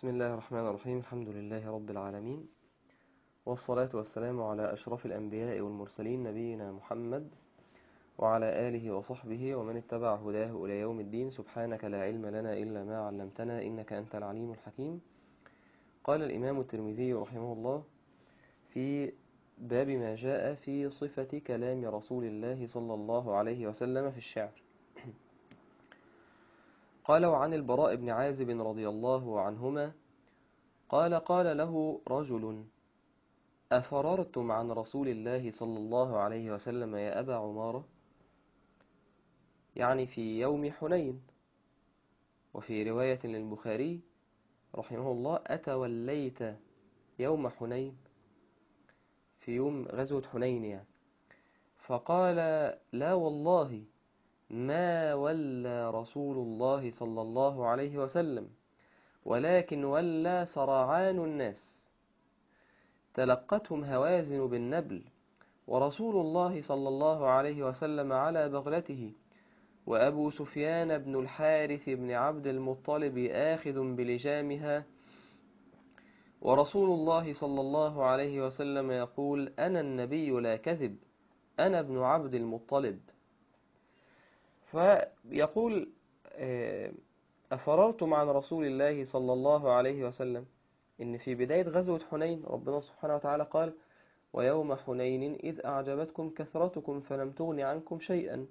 بسم الله الرحمن الرحيم الحمد لله رب العالمين والصلاة والسلام على أشرف الأنبياء والمرسلين نبينا محمد وعلى آله وصحبه ومن اتبع هداه إلى يوم الدين سبحانك لا علم لنا إلا ما علمتنا إنك أنت العليم الحكيم قال الإمام الترمذي رحمه الله في باب ما جاء في صفة كلام رسول الله صلى الله عليه وسلم في الشعر قال وعن البراء بن عازب رضي الله عنهما قال قال له رجل أفررتم عن رسول الله صلى الله عليه وسلم يا أبا عمارة يعني في يوم حنين وفي رواية للبخاري رحمه الله أتوليت يوم حنين في يوم غزوة حنين يعني فقال لا والله ما ولى رسول الله صلى الله عليه وسلم ولكن ولى سرعان الناس تلقتهم هوازن بالنبل ورسول الله صلى الله عليه وسلم على بغلته وأبو سفيان بن الحارث بن عبد المطلب آخذ بلجامها ورسول الله صلى الله عليه وسلم يقول أنا النبي لا كذب أنا ابن عبد المطلب فيقول أفررتم عن رسول الله صلى الله عليه وسلم إن في بداية غزوة حنين ربنا سبحانه وتعالى قال ويوم حنين إذ أعجبتكم كثرتكم فلم تغن عنكم شيئا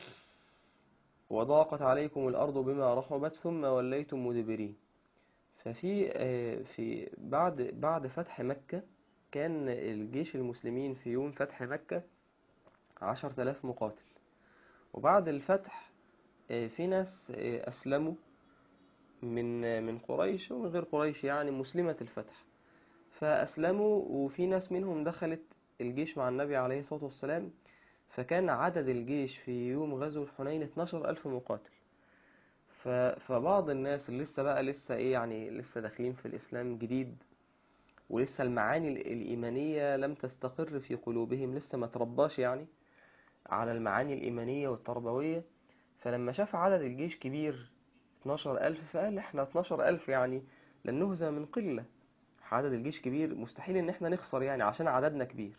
وضاقت عليكم الأرض بما رحبت ثم وليتم مدبرين ففي في بعد بعد فتح مكة كان الجيش المسلمين في يوم فتح مكة عشر تلاف مقاتل وبعد الفتح في ناس أسلموا من من قريش ومن غير قريش يعني مسلمة الفتح فأسلموا وفي ناس منهم دخلت الجيش مع النبي عليه الصلاة والسلام فكان عدد الجيش في يوم غزوة حنين 12 ألف مقاتل فبعض الناس اللي لسه بقى لسه ايه يعني لسه داخلين في الإسلام جديد ولسه المعاني الإيمانية لم تستقر في قلوبهم لسه ما ترباش يعني على المعاني الإيمانية والتربوية فلما شاف عدد الجيش كبير 12 ألف فقال احنا 12 ألف يعني لن نهزم من قلة عدد الجيش كبير مستحيل ان احنا نخسر يعني عشان عددنا كبير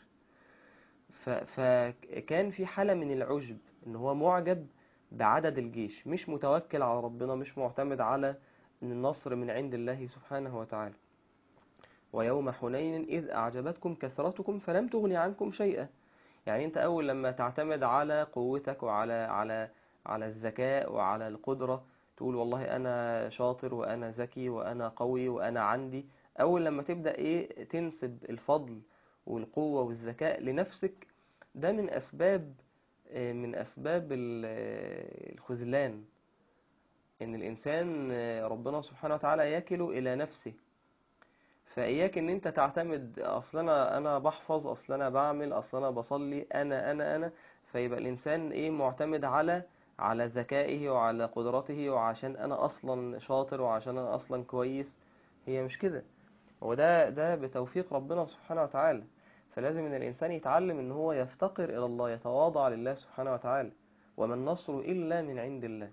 فكان في حالة من العجب ان هو معجب بعدد الجيش مش متوكل على ربنا مش معتمد على ان النصر من عند الله سبحانه وتعالى ويوم حنين إذ أعجبتكم كثرتكم فلم تغن عنكم شيئا يعني انت اول لما تعتمد على قوتك وعلى على على الذكاء وعلى القدرة تقول والله انا شاطر وانا ذكي وانا قوي وانا عندي اول لما تبدأ ايه تنسب الفضل والقوة والذكاء لنفسك ده من اسباب من اسباب الخذلان ان الانسان ربنا سبحانه وتعالى يكله الى نفسه فإياك إن أنت تعتمد أصل أنا أنا بحفظ أصل أنا بعمل أصل أنا بصلي أنا أنا أنا فيبقى الإنسان إيه معتمد على على ذكائه وعلى قدرته وعشان أنا أصلا شاطر وعشان أنا أصلا كويس هي مش كده هو ده ده بتوفيق ربنا سبحانه وتعالى فلازم إن الإنسان يتعلم إن هو يفتقر إلى الله يتواضع لله سبحانه وتعالى وما النصر إلا من عند الله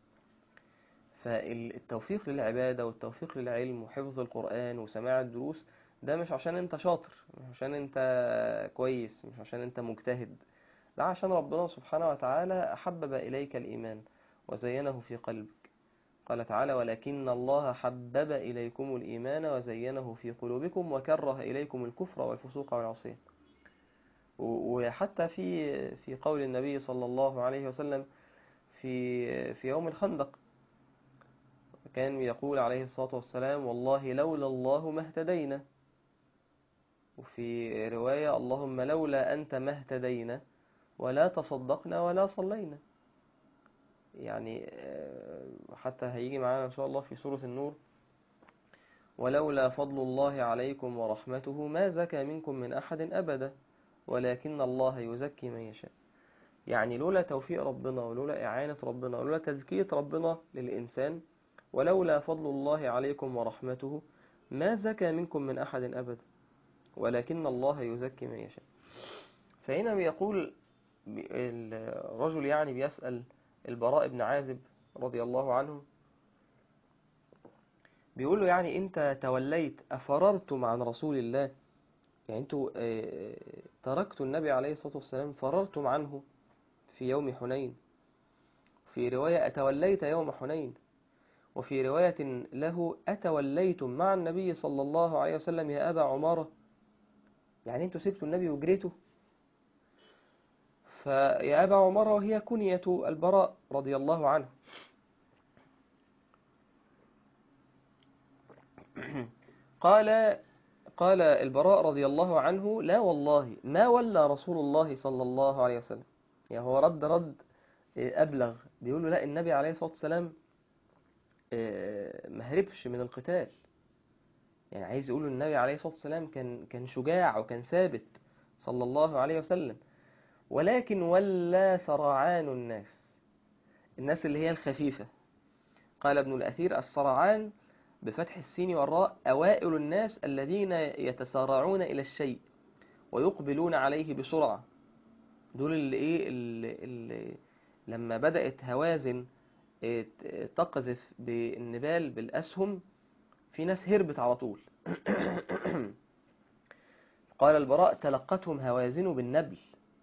فالتوفيق للعبادة والتوفيق للعلم وحفظ القرآن وسماع الدروس ده مش عشان انت شاطر مش عشان انت كويس مش عشان انت مجتهد ده عشان ربنا سبحانه وتعالى حبب إليك الإيمان وزينه في قلبك قال تعالى ولكن الله حبب إليكم الإيمان وزينه في قلوبكم وكره إليكم الكفر والفسوق والعصيان وحتى في في قول النبي صلى الله عليه وسلم في في يوم الخندق كان يقول عليه الصلاة والسلام والله لولا الله ما اهتدينا وفي رواية اللهم لولا أنت ما اهتدينا ولا تصدقنا ولا صلينا يعني حتى هيجي معانا إن شاء الله في سورة النور ولولا فضل الله عليكم ورحمته ما زكى منكم من أحد أبدا ولكن الله يزكي من يشاء يعني لولا توفيق ربنا ولولا إعانة ربنا ولولا تزكية ربنا للإنسان ولولا فضل الله عليكم ورحمته ما زكى منكم من أحد أبدا ولكن الله يزكي من يشاء فهنا بيقول الرجل يعني بيسأل البراء بن عازب رضي الله عنه بيقول له يعني انت توليت افررتم عن رسول الله يعني انتوا آه، تركتوا النبي عليه الصلاة والسلام فررتم عنه في يوم حنين في رواية أتوليت يوم حنين وفي رواية له أتوليتم مع النبي صلى الله عليه وسلم يا أبا عمارة يعني انتوا سبتوا النبي وجريتوا فيا أبا عمارة وهي كنية البراء رضي الله عنه قال قال البراء رضي الله عنه لا والله ما ولى رسول الله صلى الله عليه وسلم يعني هو رد رد إيه، أبلغ بيقول له لا النبي عليه الصلاة والسلام إيه، ما هربش من القتال يعني عايز يقول له النبي عليه الصلاة والسلام كان كان شجاع وكان ثابت صلى الله عليه وسلم ولكن ولى سرعان الناس الناس اللي هي الخفيفة قال ابن الأثير السرعان بفتح السين والراء أوائل الناس الذين يتسارعون إلى الشيء ويقبلون عليه بسرعة دول اللي إيه اللي اللي لما بدأت هوازن إيه، تقذف بالنبال بالأسهم في ناس هربت على طول قال البراء تلقتهم هوازن بالنبل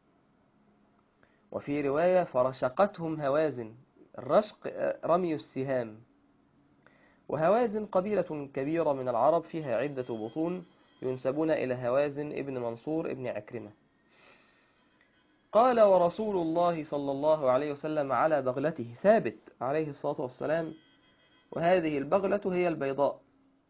وفي رواية فرشقتهم هوازن الرشق آه، رمي السهام وهوازن قبيلة كبيرة من العرب فيها عدة بطون ينسبون إلى هوازن ابن منصور ابن عكرمة قال ورسول الله صلى الله عليه وسلم على بغلته ثابت عليه الصلاة والسلام وهذه البغلة هي البيضاء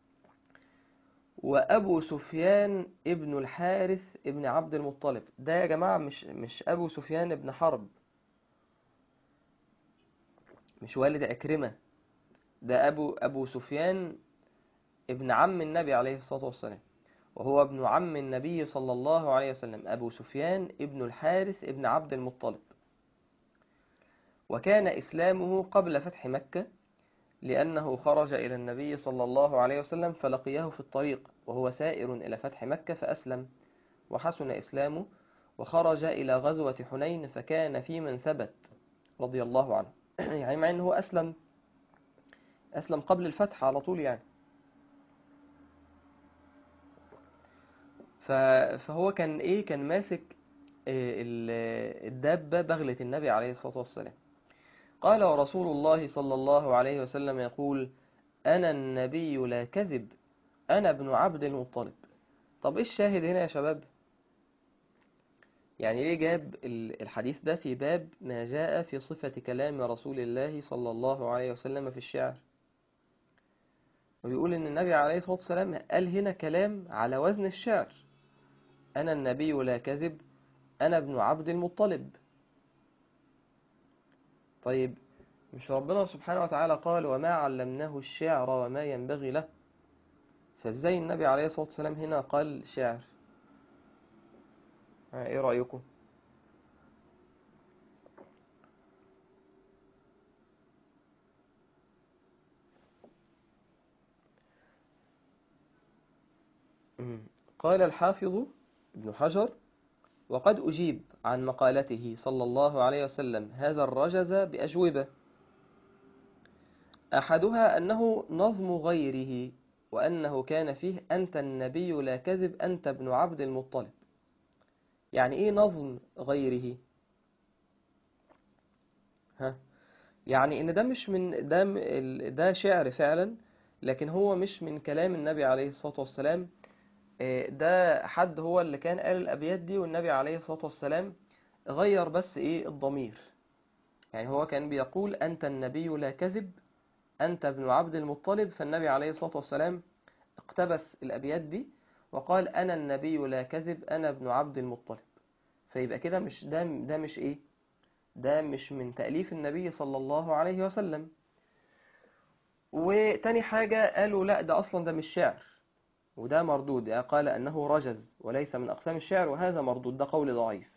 وأبو سفيان ابن الحارث ابن عبد المطلب ده يا جماعة مش مش أبو سفيان ابن حرب مش والد عكرمة ده أبو أبو سفيان ابن عم النبي عليه الصلاة والسلام وهو ابن عم النبي صلى الله عليه وسلم أبو سفيان ابن الحارث ابن عبد المطلب وكان إسلامه قبل فتح مكة لأنه خرج إلى النبي صلى الله عليه وسلم فلقيه في الطريق وهو سائر إلى فتح مكة فأسلم وحسن إسلامه وخرج إلى غزوة حنين فكان في من ثبت رضي الله عنه يعني مع أنه أسلم أسلم قبل الفتح على طول يعني فهو كان إيه كان ماسك الدابة بغلة النبي عليه الصلاة والسلام قال ورسول الله صلى الله عليه وسلم يقول أنا النبي لا كذب أنا ابن عبد المطلب طب إيه الشاهد هنا يا شباب يعني ليه جاب الحديث ده في باب ما جاء في صفة كلام رسول الله صلى الله عليه وسلم في الشعر وبيقول إن النبي عليه الصلاة والسلام قال هنا كلام على وزن الشعر أنا النبي لا كذب أنا ابن عبد المطلب طيب مش ربنا سبحانه وتعالى قال وما علمناه الشعر وما ينبغي له فازاي النبي عليه الصلاة والسلام هنا قال شعر ايه رأيكم قال الحافظ ابن حجر وقد أجيب عن مقالته صلى الله عليه وسلم هذا الرجز بأجوبة أحدها أنه نظم غيره وأنه كان فيه أنت النبي لا كذب أنت ابن عبد المطلب يعني إيه نظم غيره ها يعني إن ده مش من ده ده شعر فعلا لكن هو مش من كلام النبي عليه الصلاة والسلام آه، ده حد هو اللي كان قال الأبيات دي والنبي عليه الصلاة والسلام غير بس إيه الضمير يعني هو كان بيقول أنت النبي لا كذب أنت ابن عبد المطلب فالنبي عليه الصلاة والسلام اقتبس الأبيات دي وقال أنا النبي لا كذب أنا ابن عبد المطلب فيبقى كده مش ده ده مش إيه ده مش من تأليف النبي صلى الله عليه وسلم وتاني حاجة قالوا لا ده أصلا ده مش شعر وده مردود قال أنه رجز وليس من أقسام الشعر وهذا مردود ده قول ضعيف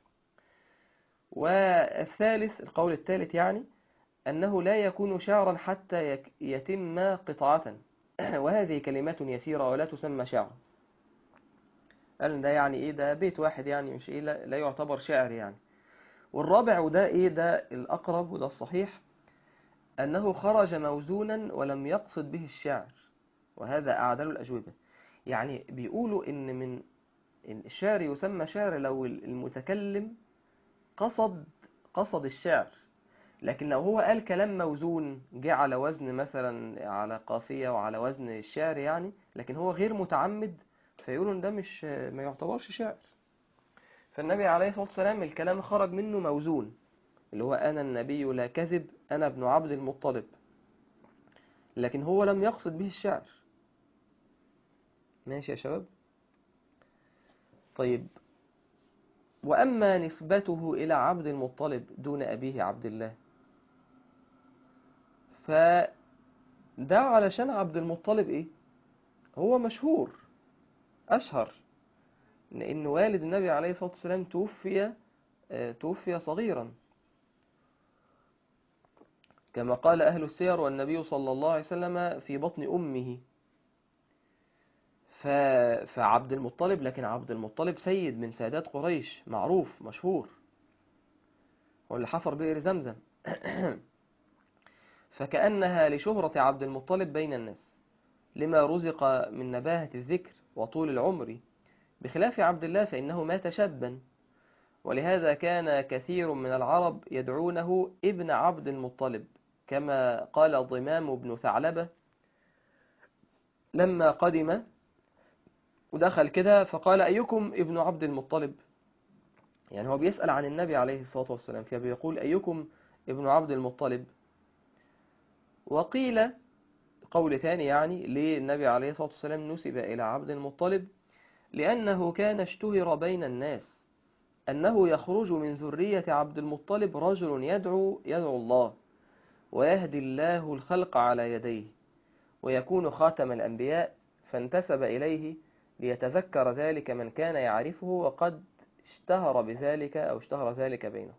والثالث القول الثالث يعني أنه لا يكون شعرا حتى يتم قطعة وهذه كلمات يسيرة ولا تسمى شعر قال ده يعني إيه ده بيت واحد يعني مش إيه لا, لا يعتبر شعر يعني والرابع وده إيه ده الأقرب وده الصحيح أنه خرج موزونا ولم يقصد به الشعر وهذا أعدل الأجوبة يعني بيقولوا إن من إن الشعر يسمى شعر لو المتكلم قصد قصد الشعر لكن لو هو قال كلام موزون جه على وزن مثلا على قافية وعلى وزن الشعر يعني لكن هو غير متعمد فيقولوا ان ده مش ما يعتبرش شعر فالنبي عليه الصلاة والسلام الكلام خرج منه موزون اللي هو أنا النبي لا كذب أنا ابن عبد المطلب لكن هو لم يقصد به الشعر ماشي يا شباب طيب وأما نسبته إلى عبد المطلب دون أبيه عبد الله فده علشان عبد المطلب إيه هو مشهور أشهر لأن والد النبي عليه الصلاة والسلام توفي توفي صغيرا كما قال أهل السير والنبي صلى الله عليه وسلم في بطن أمه ف... فعبد المطلب لكن عبد المطلب سيد من سادات قريش معروف مشهور هو اللي حفر بئر زمزم فكأنها لشهرة عبد المطلب بين الناس لما رزق من نباهة الذكر وطول العمر بخلاف عبد الله فإنه مات شابا ولهذا كان كثير من العرب يدعونه ابن عبد المطلب كما قال ضمام بن ثعلبة لما قدم ودخل كده فقال أيكم ابن عبد المطلب يعني هو بيسأل عن النبي عليه الصلاة والسلام فبيقول أيكم ابن عبد المطلب وقيل قول ثاني يعني للنبي عليه الصلاة والسلام نسب إلى عبد المطلب لأنه كان اشتهر بين الناس أنه يخرج من ذرية عبد المطلب رجل يدعو يدعو الله ويهدي الله الخلق على يديه ويكون خاتم الأنبياء فانتسب إليه ليتذكر ذلك من كان يعرفه وقد اشتهر بذلك أو اشتهر ذلك بينه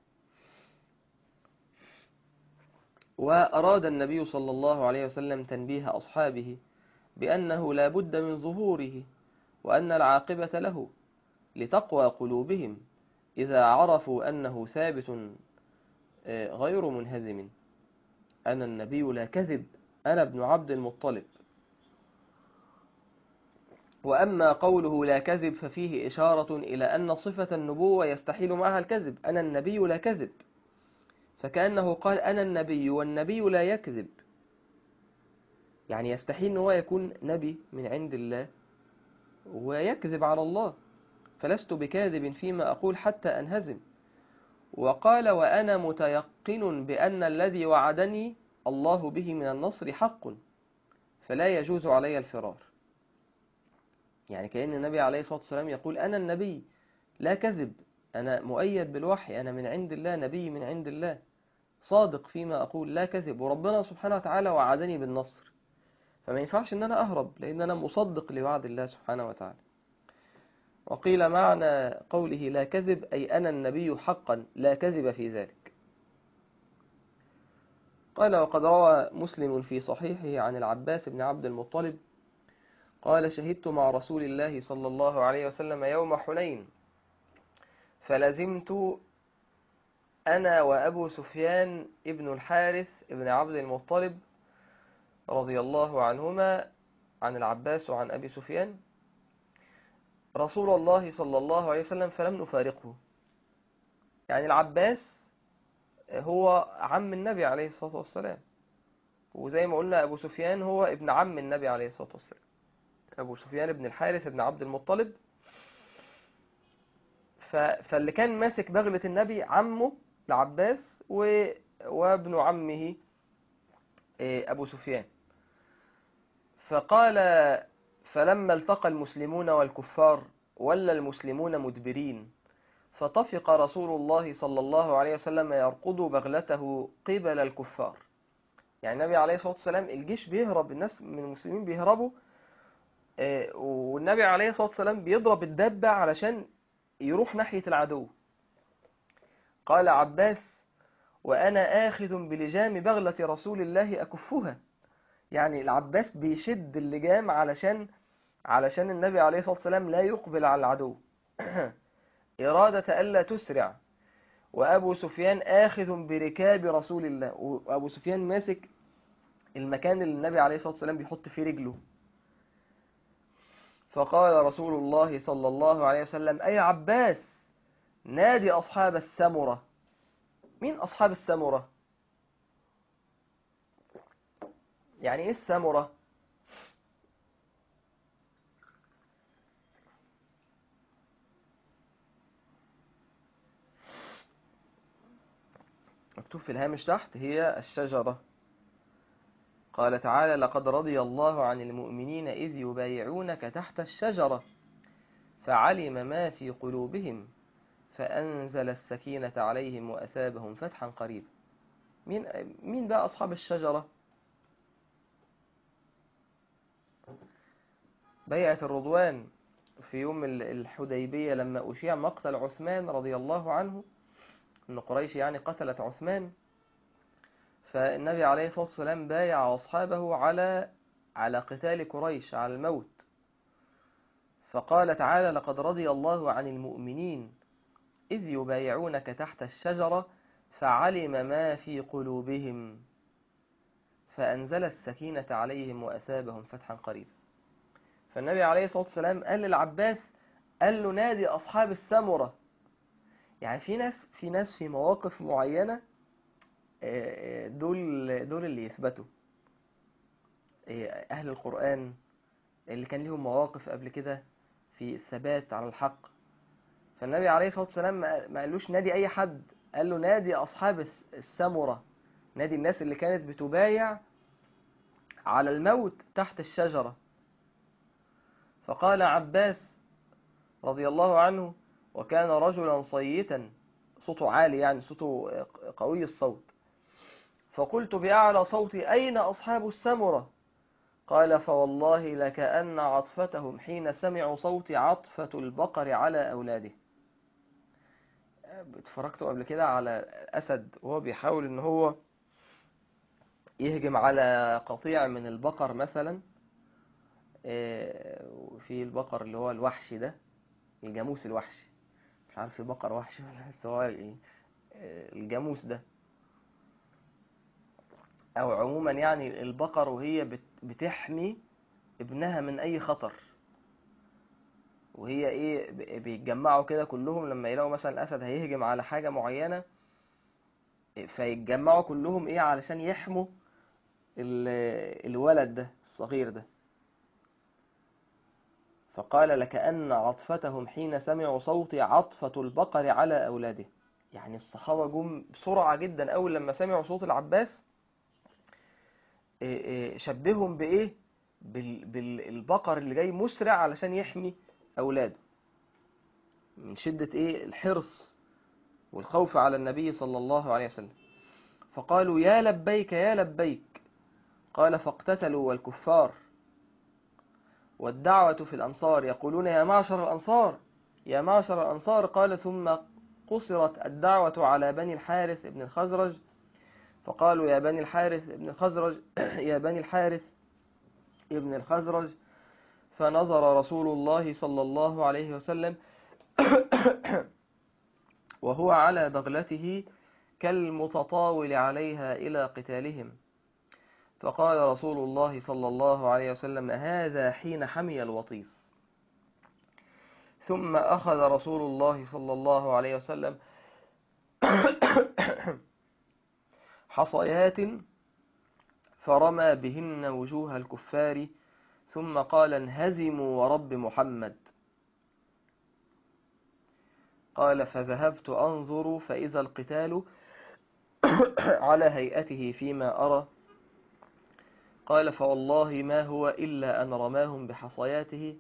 وأراد النبي صلى الله عليه وسلم تنبيه أصحابه بأنه لا بد من ظهوره وأن العاقبة له لتقوى قلوبهم إذا عرفوا أنه ثابت غير منهزم أنا النبي لا كذب أنا ابن عبد المطلب وأما قوله لا كذب ففيه إشارة إلى أن صفة النبوة يستحيل معها الكذب أنا النبي لا كذب فكأنه قال أنا النبي والنبي لا يكذب يعني يستحيل أن هو يكون نبي من عند الله ويكذب على الله فلست بكاذب فيما أقول حتى أنهزم وقال وأنا متيقن بأن الذي وعدني الله به من النصر حق فلا يجوز علي الفرار يعني كأن النبي عليه الصلاة والسلام يقول أنا النبي لا كذب أنا مؤيد بالوحي أنا من عند الله نبي من عند الله صادق فيما أقول لا كذب وربنا سبحانه وتعالى وعدني بالنصر فما ينفعش أن أنا أهرب لأن أنا مصدق لوعد الله سبحانه وتعالى وقيل معنى قوله لا كذب أي أنا النبي حقا لا كذب في ذلك قال وقد روى مسلم في صحيحه عن العباس بن عبد المطلب قال شهدت مع رسول الله صلى الله عليه وسلم يوم حنين فلزمت أنا وأبو سفيان ابن الحارث ابن عبد المطلب رضي الله عنهما عن العباس وعن أبي سفيان رسول الله صلى الله عليه وسلم فلم نفارقه يعني العباس هو عم النبي عليه الصلاة والسلام وزي ما قلنا أبو سفيان هو ابن عم النبي عليه الصلاة والسلام أبو سفيان ابن الحارث ابن عبد المطلب فاللي كان ماسك بغلة النبي عمه العباس و... وابن عمه أبو سفيان فقال فلما التقى المسلمون والكفار ولا المسلمون مدبرين فطفق رسول الله صلى الله عليه وسلم يرقض بغلته قبل الكفار يعني النبي عليه الصلاة والسلام الجيش بيهرب الناس من المسلمين بيهربوا والنبي عليه الصلاة والسلام بيضرب الدابة علشان يروح ناحية العدو قال عباس وأنا آخذ بلجام بغلة رسول الله أكفها يعني العباس بيشد اللجام علشان علشان النبي عليه الصلاة والسلام لا يقبل على العدو إرادة ألا تسرع وأبو سفيان آخذ بركاب رسول الله وأبو سفيان ماسك المكان اللي النبي عليه الصلاة والسلام بيحط فيه رجله فقال رسول الله صلى الله عليه وسلم أي عباس نادي أصحاب السمرة مين أصحاب السمرة يعني إيه السمرة مكتوب في الهامش تحت هي الشجرة قال تعالى لقد رضي الله عن المؤمنين إذ يبايعونك تحت الشجرة فعلم ما في قلوبهم فأنزل السكينة عليهم وأثابهم فتحا قريبا مين مين بقى أصحاب الشجرة بيعة الرضوان في يوم الحديبية لما أشيع مقتل عثمان رضي الله عنه أن قريش يعني قتلت عثمان فالنبي عليه الصلاة والسلام بايع أصحابه على على قتال قريش على الموت فقال تعالى لقد رضي الله عن المؤمنين إذ يبايعونك تحت الشجرة فعلم ما في قلوبهم فأنزل السكينة عليهم وأثابهم فتحا قريبا فالنبي عليه الصلاة والسلام قال للعباس قال له نادي أصحاب السمرة يعني في ناس في ناس في مواقف معينة دول دول اللي يثبتوا أهل القرآن اللي كان لهم مواقف قبل كده في الثبات على الحق فالنبي عليه الصلاة والسلام ما قالوش نادي أي حد قال له نادي أصحاب السمرة نادي الناس اللي كانت بتبايع على الموت تحت الشجرة فقال عباس رضي الله عنه وكان رجلا صيتا صوته عالي يعني صوته قوي الصوت فقلت بأعلى صوتي أين أصحاب السمرة قال فوالله لكأن عطفتهم حين سمعوا صوتي عطفة البقر على أولاده اتفرجتوا قبل كده على أسد وهو بيحاول ان هو يهجم على قطيع من البقر مثلا في البقر اللي هو الوحشي ده الجاموس الوحشي مش عارف في بقر وحشي ولا بس هو ايه الجاموس ده او عموما يعني البقر وهي بتحمي ابنها من اي خطر وهي ايه بيتجمعوا كده كلهم لما يلاقوا مثلا الاسد هيهجم على حاجة معينة فيتجمعوا كلهم ايه علشان يحموا الولد ده الصغير ده فقال لكأن عطفتهم حين سمعوا صوتي عطفة البقر على أولاده يعني الصحابة جم بسرعة جدا أول لما سمعوا صوت العباس شبههم بإيه بالبقر اللي جاي مسرع علشان يحمي أولاده من شدة إيه الحرص والخوف على النبي صلى الله عليه وسلم فقالوا يا لبيك يا لبيك قال فاقتتلوا والكفار والدعوة في الأنصار يقولون يا معشر الأنصار يا معشر الأنصار قال ثم قصرت الدعوة على بني الحارث ابن الخزرج فقالوا يا بني الحارث ابن الخزرج يا بني الحارث ابن الخزرج فنظر رسول الله صلى الله عليه وسلم وهو على بغلته كالمتطاول عليها إلى قتالهم فقال رسول الله صلى الله عليه وسلم هذا حين حمي الوطيس ثم أخذ رسول الله صلى الله عليه وسلم حصيات فرمى بهن وجوه الكفار ثم قال انهزموا ورب محمد قال فذهبت أنظر فإذا القتال على هيئته فيما أرى قال فوالله ما هو إلا أن رماهم بحصياته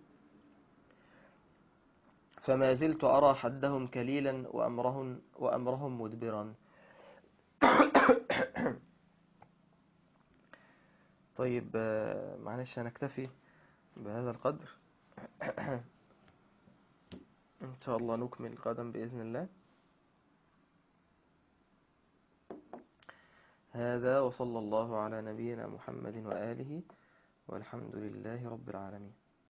فما زلت أرى حدهم كليلا وأمرهم, وأمرهم مدبرا طيب معلش هنكتفي بهذا القدر إن شاء الله نكمل غدا بإذن الله هذا وصلى الله على نبينا محمد وآله والحمد لله رب العالمين